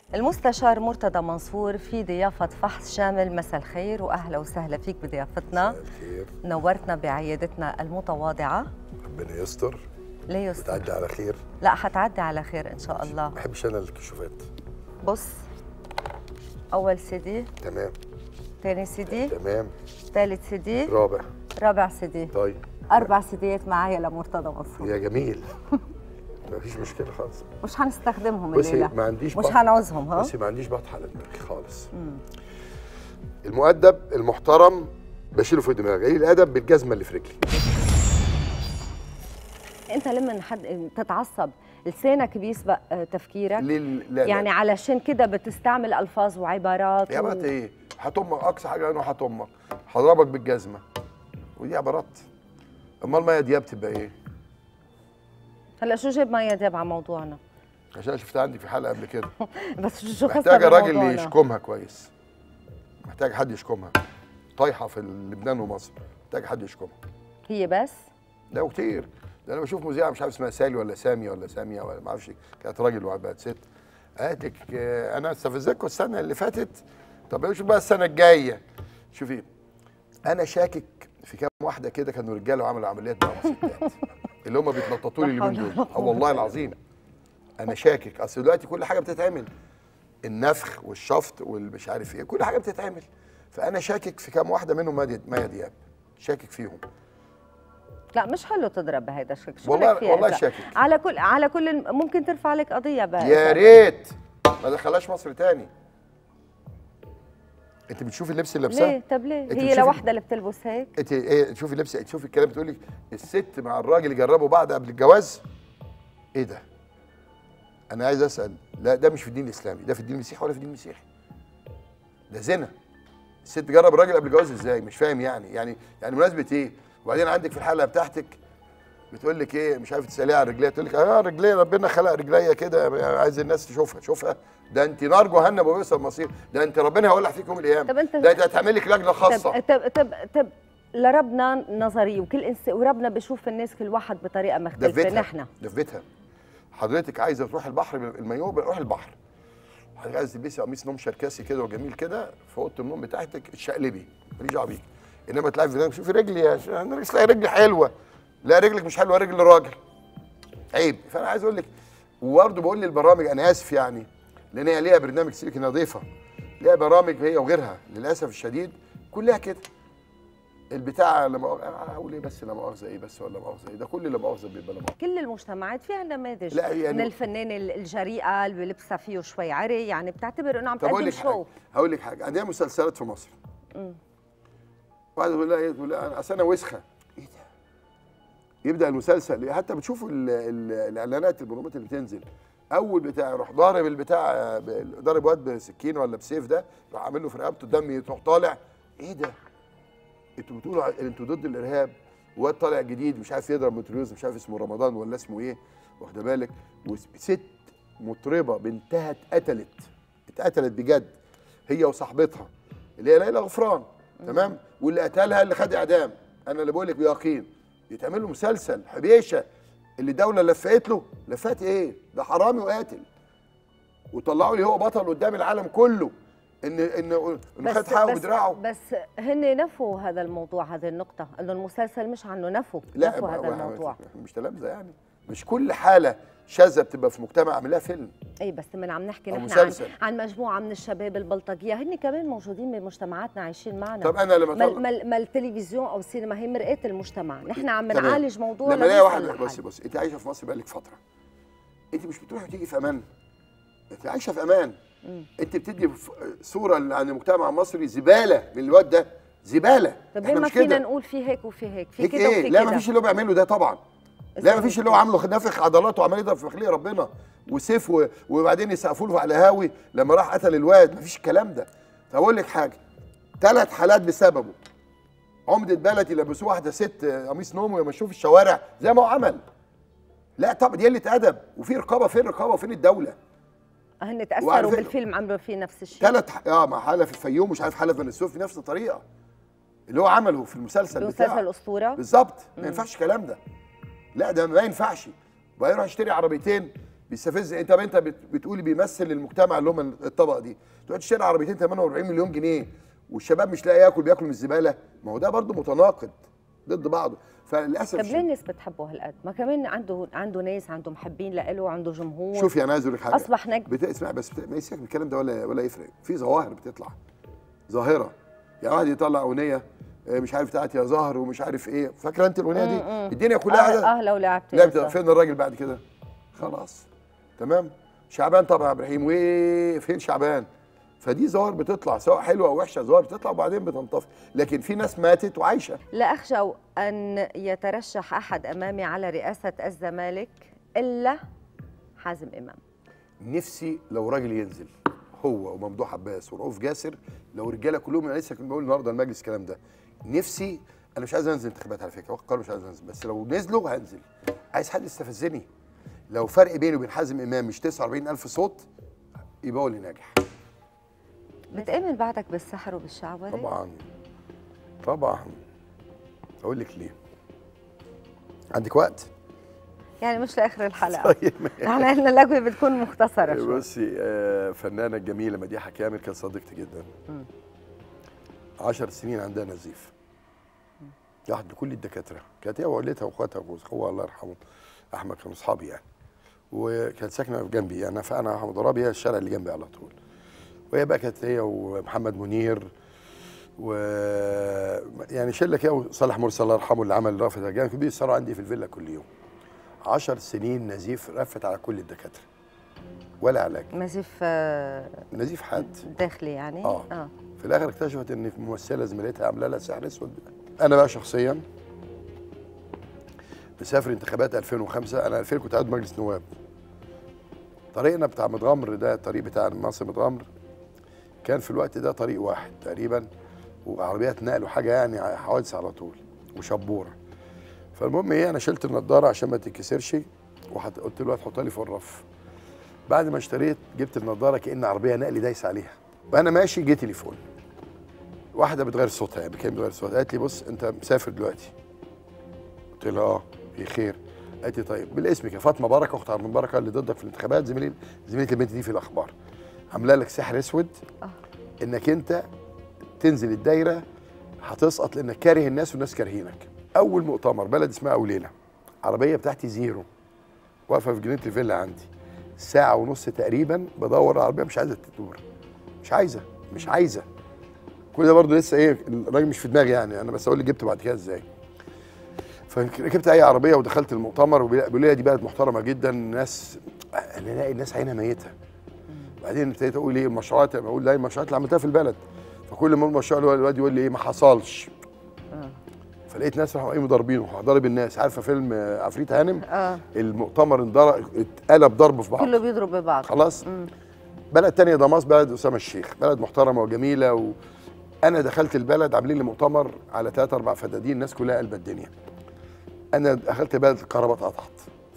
المستشار مرتضى منصور في ضيافة فحص شامل مساء الخير وأهلا وسهلا فيك بضيافتنا مساء الخير نورتنا بعيادتنا المتواضعة ربنا يستر ليه يستر وتعدي على خير لا حتعدي على خير إن شاء الله ما بحبش انا الكشوفات بص أول سيدي تمام ثاني سيدي تمام ثالث سيدي رابع رابع سيدي طيب أربع سيديات معايا لمرتضى منصور يا جميل ما فيش مشكله خالص مش هنستخدمهم بصي الليلة ما عنديش مش بط- هنعوزهم ها بصي ما عنديش بطح على دماغي خالص المؤدب المحترم بشيله في دماغي قليل الادب بالجزمه اللي في رجلي أنت لما حد تتعصب لسانك بيسبق آه، تفكيرك ليه ال- لا يعني لا. علشان كده بتستعمل ألفاظ وعبارات يا و... بنت ايه هتمك اقصى حاجه انه هتمك هضربك بالجزمه ودي عبارات امال ما دياب تبقى ايه هلا شو جاب مايا دياب على موضوعنا عشان شفتها عندي في حلقه قبل كده بس شو خصها محتاجه راجل اللي بموضوعنا؟ يشكمها كويس محتاج حد يشكمها طايحه في لبنان ومصر محتاج حد يشكمها هي بس ده وكتير ده انا بشوف مذيعه مش عارف اسمها سالي ولا سامي ولا ساميه ولا ما اعرفش إيه. كانت راجل وبعد بقت ست قالت لك آه، انا استفزكوا السنه اللي فاتت طب شوف بقى السنه الجايه شوفي انا شاكك في كام واحده كده كانوا رجاله وعملوا عمليات معاهم ستات اللي هم بيتنططوا لي لا حول اليومين ولا دول اه والله العظيم انا شاكك اصل دلوقتي كل حاجه بتتعمل النفخ والشفط والمش عارف ايه كل حاجه بتتعمل فانا شاكك في كام واحده منهم مايا مايا دياب شاكك فيهم لا مش حلو تضرب بهيدا الشكل شو والله- بدك فيها والله إذا؟ شاكك. على كل على كل ممكن ترفع لك قضيه بقى يا ريت ما دخلهاش مصر تاني انت بتشوفي اللبس اللي لابساه ليه طب ليه أنت هي بتشوفي- لوحدها اللي بتلبس هيك انت ايه تشوفي اللبس تشوفي الكلام بتقول لك الست مع الراجل يجربوا بعض قبل الجواز ايه ده انا عايز اسال لا ده مش في الدين الاسلامي ده في الدين المسيحي ولا في الدين المسيحي ده زنا الست تجرب الراجل قبل الجواز ازاي مش فاهم يعني يعني يعني مناسبه ايه وبعدين عندك في الحلقه بتاعتك بتقول لك ايه مش عارف تساليها على رجليها تقول لك اه رجليا ربنا خلق رجليا كده عايز الناس تشوفها شوفها ده انت نار جهنم وبئس المصير ده انت ربنا هيولع فيك يوم القيامه طب أنت- ده انت هتعمل لك لجنه خاصه طب طب طب طب لربنا نظري وكل انسان وربنا بشوف الناس كل واحد بطريقه ده في مختلفه بيتها نحن ده في بيتها حضرتك عايزه تروح البحر بالمايوه روح البحر حضرتك عايزه تلبسي قميص نوم شركاسي كده وجميل كده في اوضه النوم بتاعتك اتشقلبي ماليش دعوه بيك انما تلاقي في الفيديو شوفي رجلي يا ش- انا تلاقي رجلي حلوه لا رجلك مش حلوه رجل راجل عيب فانا عايز اقول لك وبرضه بقول للبرامج انا اسف يعني لان هي ليها برنامج سيبك انها ضيفه ليها برامج هي وغيرها للاسف الشديد كلها كده البتاع لا مؤاخذة- أنا هقول ايه بس لا مؤاخذه ايه بس ولا مؤاخذه ايه ده كل لا مؤاخذه بيبقى لا مؤاخذه كل المجتمعات فيها نماذج لا، يعني- من الفنانه الجريئه اللي لبسها فيه شوي عري يعني بتعتبر انه عم طب اقول تقدم لك شو حاجه هقول لك حاجه عندنا مسلسلات في مصر واحد يقول لها ايه تقول لها انا اصل انا وسخه ايه ده يبدا المسلسل حتى بتشوفوا ال ال الاعلانات البروموت اللي بتنزل اول بتاع يروح ضارب البتاع ب- ضارب واد بسكين ولا بسيف ده يروح عامل له في رقبته الدم يروح طالع ايه ده انتوا بتقولوا ع- انتوا ضد الارهاب واد طالع جديد مش عارف يضرب متريوز مش عارف اسمه رمضان ولا اسمه ايه واخده بالك وست مطربه بنتها اتقتلت اتقتلت بجد هي وصاحبتها اللي هي ليلى غفران تمام واللي قتلها اللي خد اعدام انا اللي بقول لك بيقين يتعمل له مسلسل حبيشه اللي الدوله لفقت له لفات ايه ده حرامي وقاتل وطلعوا لي هو بطل قدام العالم كله ان ان انه خد حقه بدراعه بس هن نفوا هذا الموضوع هذه النقطه انه المسلسل مش عنه نفوا نفوا ما- هذا ما- الموضوع مش تلامذه يعني مش كل حاله شاذه بتبقى في مجتمع عامل لها فيلم اي بس من عم نحكي أو نحن عن, مسلسل. عن مجموعه من الشباب البلطجيه هن كمان موجودين بمجتمعاتنا عايشين معنا طب أنا لما ما, طلع- ما, ما التلفزيون او السينما هي مرآة المجتمع نحن عم تمام. نعالج موضوع لما الاقي واحد لنوصل بص لحل. بص انت عايشه في مصر بقالك فتره انت مش بتروحي وتيجي في امان انت عايشه في امان انت بتدي ف- صوره عن المجتمع المصري زباله من الواد ده زباله طب ليه احنا ما مش فينا كده نقول في هيك وفي هيك في هيك كده ايه وفي لا كده ما فيش اللي هو بيعمله ده طبعا لا ما فيش اللي هو عامله نافخ عضلاته وعمال يضرب في مخليق ربنا وسيف و- وبعدين يسقفوا له على هاوي لما راح قتل الواد ما فيش الكلام ده طب اقول لك حاجه ثلاث حالات بسببه عمدة بلدي لبسوه واحدة ست قميص نوم ويمشوه في الشوارع زي ما هو عمل لا طب دي قلة أدب وفي رقابة فين الرقابة وفين الدولة هن وعلى تاثروا فكرة- بالفيلم عملوا فيه نفس الشيء ثلاث ح- اه مع حالة في الفيوم مش عارف حالة في بني سويف بنفس الطريقة اللي هو عمله في المسلسل بتاعه بمسلسل اسطوره بالظبط ما ينفعش الكلام ده لا ده ما ينفعش وبعدين يروح يشتري عربيتين بيستفز انت انت بت- بتقولي بيمثل المجتمع اللي هم الطبقه دي تقعد تشتري عربيتين 48 مليون جنيه والشباب مش لاقي ياكل بياكل من الزباله ما هو ده برضه متناقض ضد بعضه فللاسف طب ليه الناس بتحبه هالقد؟ ما كمان عنده عنده ناس عنده محبين لإله عنده جمهور شوفي انا عايز اقول لك حاجه اصبح نجم بت... اسمع بس بت... ما يسيبك من الكلام ده ولا ولا يفرق في ظواهر بتطلع ظاهره يعني واحد يطلع اغنيه آه، مش عارف بتاعت يا زهر ومش عارف ايه فاكره انت الاغنيه دي الدنيا كلها اه, قاعده آه لو لعبت لعبت يا فين الراجل بعد كده خلاص تمام شعبان طبعا يا ابراهيم وفين شعبان فدي ظواهر بتطلع سواء حلوه او وحشه ظواهر بتطلع وبعدين بتنطفي لكن في ناس ماتت وعايشه لا أخشى أن يترشح أحد أمامي على رئاسة الزمالك إلا حازم إمام نفسي لو راجل ينزل هو وممدوح عباس ورؤوف جاسر لو رجاله كلهم انا لسه كنت بقول النهارده المجلس الكلام ده نفسي انا مش عايز انزل انتخابات على فكره وقر مش عايز انزل بس لو نزلوا هنزل عايز حد يستفزني لو فرق بيني وبين حازم امام مش 49000 صوت يبقى هو اللي ناجح بتآمن بعدك بالسحر وبالشعوذة؟ طبعا طبعا اقول لك ليه عندك وقت يعني مش لآخر الحلقة طيب احنا قلنا اللجوة بتكون مختصرة شوي بصي آه، فنانة جميلة مديحة كامل كانت صديقتي جدا عشر سنين عندها نزيف راحت لكل الدكاترة كانت هي ووالدتها واخواتها واخوها الله يرحمه أحمد كانوا أصحابي يعني وكانت ساكنة جنبي يعني فأنا محمد رابي هي الشارع اللي جنبي على طول وهي بقى كانت هي ومحمد منير و يعني شله كده وصالح مرسي الله يرحمه اللي عمل رافد الجامع كانوا بيسهروا عندي في الفيلا كل يوم عشر سنين نزيف رفت على كل الدكاتره ولا علاج نزيف آه، نزيف حاد داخلي يعني آه. اه في الاخر اكتشفت ان في ممثله زميلتها عامله لها سحر اسود انا بقى شخصيا مسافر انتخابات 2005 انا 2000 كنت قاعد مجلس نواب طريقنا بتاع متغمر ده الطريق بتاع مصر متغمر كان في الوقت ده طريق واحد تقريبا وعربيات نقل وحاجه يعني حوادث على طول وشبوره فالمهم ايه انا شلت النضاره عشان ما تتكسرش وحط قلت له هتحطها لي في الرف بعد ما اشتريت جبت النضاره كان عربيه نقل دايس عليها وانا ماشي جه تليفون واحده بتغير صوتها يعني كانت بتغير صوتها قالت لي بص انت مسافر دلوقتي قلت لها اه في خير قالت لي طيب بالاسم كده فاطمه بركه اخت عبد بركه اللي ضدك في الانتخابات زميلي زميله البنت دي في الاخبار عامله لك سحر اسود آه. انك انت تنزل الدايره هتسقط لانك كاره الناس والناس كارهينك اول مؤتمر بلد اسمها اولينا عربيه بتاعتي زيرو واقفه في جنينه الفيلا عندي ساعه ونص تقريبا بدور على العربيه مش عايزه تدور مش عايزه مش عايزه كل ده برضه لسه ايه الراجل مش في دماغي يعني انا بس اقول لك جبته بعد كده ازاي فركبت اي عربيه ودخلت المؤتمر وبيقولوا لي دي بلد محترمه جدا الناس انا الاقي الناس عينها ميته بعدين ابتديت اقول ايه المشروعات بقول لا المشروعات اللي عملتها في البلد فكل ما المشروع اللي هو الواد يقول لي ايه ما حصلش آه. فلقيت ناس راحوا قايمين ضاربينه راح ضارب الناس عارفه فيلم آه، عفريت هانم اه المؤتمر انضرب اتقلب ضرب في بعض كله بيضرب ببعض خلاص مم. بلد تانية دمشق بلد اسامه الشيخ بلد محترمه وجميله و... انا دخلت البلد عاملين لي مؤتمر على ثلاث اربع فدادين الناس كلها قلبت الدنيا انا دخلت البلد الكهرباء اتقطعت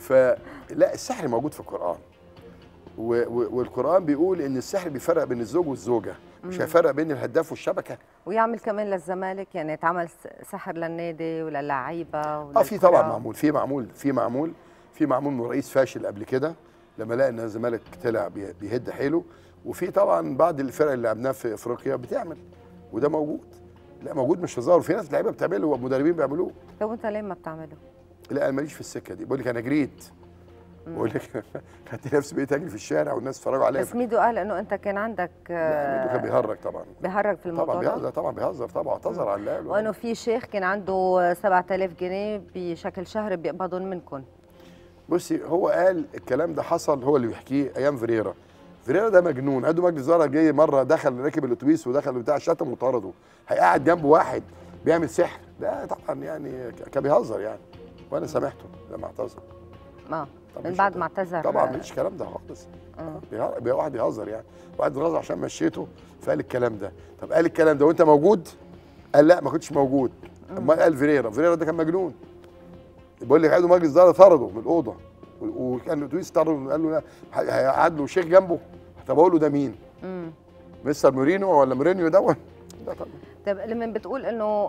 فلا السحر موجود في القران و... و... والقران بيقول ان السحر بيفرق بين الزوج والزوجه مش هيفرق بين الهداف والشبكه ويعمل كمان للزمالك يعني اتعمل س- سحر للنادي وللعيبه اه في طبعا معمول في معمول في معمول في معمول من رئيس فاشل قبل كده لما لقى ان الزمالك طلع بي- بيهد حيله وفي طبعا بعض الفرق اللي لعبناها في افريقيا بتعمل وده موجود لا موجود مش هزار وفي ناس لعيبه بتعمله ومدربين بيعملوه طب وانت ليه ما بتعمله؟ لا انا ماليش في السكه دي بقول لك انا جريت بقول لك خدت نفسي بقيت اجري في الشارع والناس اتفرجوا عليا بس ميدو قال انه انت كان عندك لا ميدو كان آه، بيهرج طبعا بيهرج في الموضوع طبعا ده بيهزر طبعا بيهزر طبعا اعتذر على اللي قاله. وانه في شيخ كان عنده 7000 جنيه بشكل شهري بيقبضهم منكم بصي هو قال الكلام ده حصل هو اللي بيحكيه ايام فيريرا فيريرا ده مجنون عنده مجلس اداره جاي مره دخل ركب الاتوبيس ودخل بتاع شتم وطرده هيقعد جنبه واحد بيعمل سحر ده طبعا يعني ك- كان بيهزر يعني وانا سامحته لما اعتذر اه طب من مش بعد ده. ما اعتذر طبعا مفيش الكلام ده خالص آه. بيه- بيه- واحد بيهزر يعني واحد غلط عشان مشيته فقال الكلام ده طب قال الكلام ده وانت موجود قال لا ما كنتش موجود امال قال فيريرا فيريرا ده كان مجنون بيقول لك عنده مجلس اداره طرده من الاوضه و- وكان الاتوبيس طرده قال له لا ه- هيقعد له شيخ جنبه طب اقول له ده مين؟ امم مستر مورينو ولا مورينيو دوت؟ ده طبعا طيب لما بتقول انه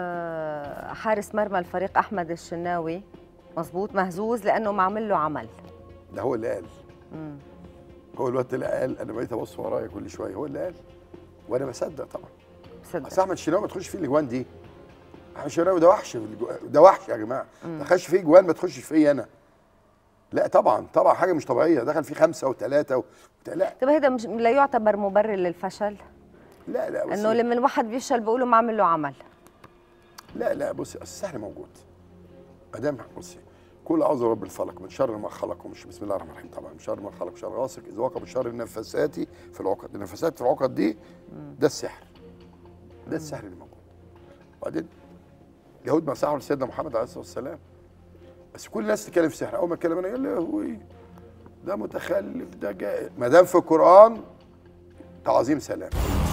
آه، حارس مرمى الفريق احمد الشناوي مزبوط مهزوز لانه معمل له عمل ده هو اللي قال هو الوقت اللي قال انا بقيت ابص ورايا كل شويه هو اللي قال وانا بصدق طبعا بصدق اصل احمد الشناوي ما تخش فيه الاجوان دي احمد الشناوي ده وحش في الجو- ده وحش يا جماعه ما تخش فيه اجوان ما تخشش فيا انا لا طبعا طبعا حاجه مش طبيعيه دخل فيه خمسه وثلاثه و... لا طب هذا مش لا يعتبر مبرر للفشل لا لا بصي انه لما الواحد بيفشل بيقولوا ما عمل له عمل لا لا بصي السهل موجود ما دام بصي كل اعوذ برب الفلق من شر ما خلق ومش بسم الله الرحمن الرحيم طبعا من شر ما خلق وشر غاسق اذا وقع من شر النفاسات في العقد النفاسات في العقد دي ده السحر ده السحر اللي موجود وبعدين اليهود ما سحروا سيدنا محمد عليه الصلاه والسلام بس كل الناس تتكلم في السحر اول ما اتكلم انا يقول لي يا هوي ده متخلف ده جاهل ما دام في القران تعظيم سلام